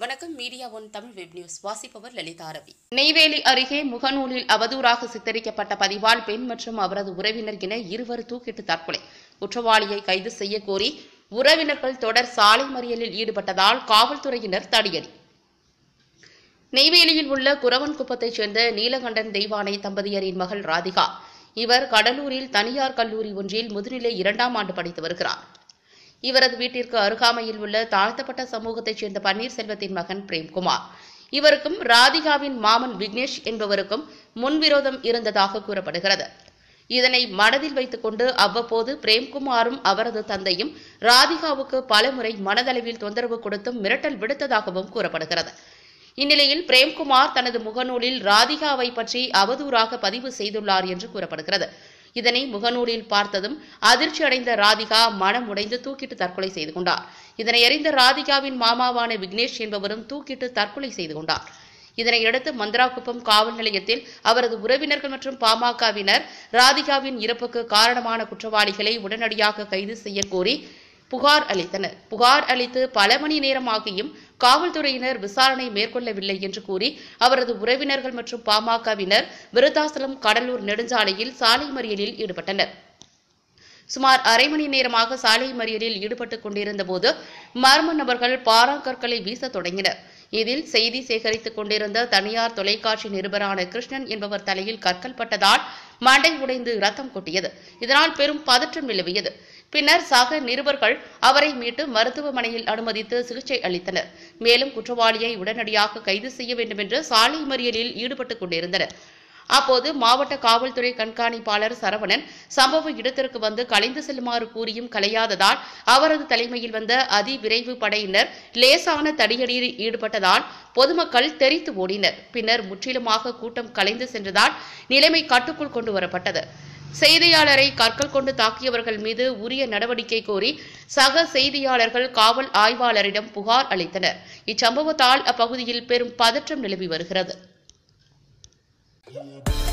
வணக்கம் media one Tamil web news வாசிப்பவர் லலிதா ரவி நெய்வேலி அருகே முகநூலில் அவதூறாக சித்தரிக்கப்பட்ட பதிவால் பெண் மற்றும் அவரது உறவினர் என இருவர் தூக்கிட்டு தற்கொலை குற்றவாளியை கைது செய்ய கோரி உறவினர்கள் தொடர் சாலை மறியலில் ஈடுபட்டதால் காவல்துறையினர் தடியடி நெய்வேலியில் உள்ள குரவன்குப்பத்தைச் சேர்ந்த நீலகண்டன் தெய்வானை தம்பதியரின் மகள் ராதிகா இவர் கடலூரில் தனியார் கல்லூரி ஒன்றில் முதுநிலை இரண்டாம் ஆண்டு படித்து வருகிறார் இவரது வீட்டிற்கு அருகாமையில் உள்ள தாழ்த்தப்பட்ட சமூகத்தைச் சேர்ந்த பன்னீர்செல்வத்தின் மகன் பிரேம்குமார் இவருக்கும் ராதிகாவின் மாமன் விக்னேஷ் என்பவருக்கும் முன்விரோதம் இருந்ததாக கூறப்படுகிறது இதனை மனதில் வைத்துக் கொண்டு அவ்வப்போது பிரேம்குமாரும் அவரது தந்தையும் ராதிகாவுக்கு பலமுறை மனதளவில் தொந்தரவு கொடுத்தும் மிரட்டல் விடுத்ததாகவும் கூறப்படுகிறது இந்நிலையில் பிரேம்குமார் தனது முகநூலில் ராதிகாவை பற்றி அவதூறாக பதிவு செய்துள்ளார் என்று கூறப்படுகிறது இதனை முகநூலில் பார்த்ததும் அதிர்ச்சி அடைந்த ராதிகா மனம் உடைந்து தூக்கிட்டு தற்கொலை செய்து கொண்டார் இதனை அறிந்த ராதிகாவின் மாமாவான விக்னேஷ் என்பவரும் தூக்கிட்டு தற்கொலை செய்து கொண்டார் இதனையடுத்து மந்திராக்குப்பம் காவல் நிலையத்தில் அவரது உறவினர்கள் மற்றும் பாமகவினர் ராதிகாவின் இறப்புக்கு காரணமான குற்றவாளிகளை உடனடியாக கைது செய்ய கோரி புகார் அளித்தனர் புகார் அளித்து பல மணி நேரமாகியும் காவல்துறையினர் விசாரணை மேற்கொள்ளவில்லை என்று கூறி அவரது உறவினர்கள் மற்றும் பாமகவினர் விருத்தாசலம் கடலூர் நெடுஞ்சாலையில் சாலை மறியலில் ஈடுபட்டனர் சுமார் அரை மணி நேரமாக சாலை மறியலில் ஈடுபட்டுக் கொண்டிருந்த போது மர்ம நபர்கள் பாறாங்கற்களை வீசத் தொடங்கினர் இதில் செய்தி சேகரித்துக் கொண்டிருந்த தனியார் தொலைக்காட்சி நிருபரான கிருஷ்ணன் என்பவர் தலையில் கற்கள் பட்டதால் மண்டை உடைந்து ரத்தம் கொட்டியது இதனால் பெரும் பதற்றம் நிலவியது பின்னர் சக நிருபர்கள் அவரை மீட்டு மருத்துவமனையில் அனுமதித்து சிகிச்சை அளித்தனர் மேலும் குற்றவாளியை உடனடியாக கைது செய்ய வேண்டும் என்று சாலை மறியலில் ஈடுபட்டுக் கொண்டிருந்தனர் அப்போது மாவட்ட காவல்துறை கண்காணிப்பாளர் சரவணன் சம்பவ இடத்திற்கு வந்து கலைந்து செல்லுமாறு கூறியும் கலையாததால் அவரது தலைமையில் வந்த அதிவிரைவு படையினர் லேசான தடியடியில் ஈடுபட்டதால் பொதுமக்கள் தெரித்து ஓடினர் பின்னர் முற்றிலுமாக கூட்டம் கலைந்து சென்றதால் நிலைமை கட்டுக்குள் கொண்டு வரப்பட்டது செய்தியாளரை கற்கள் கொண்டு தாக்கியவர்கள் மீது உரிய நடவடிக்கை கோரி சக செய்தியாளர்கள் காவல் ஆய்வாளரிடம் புகார் அளித்தனர் இச்சம்பவத்தால் அப்பகுதியில் பெரும் பதற்றம் நிலவி வருகிறது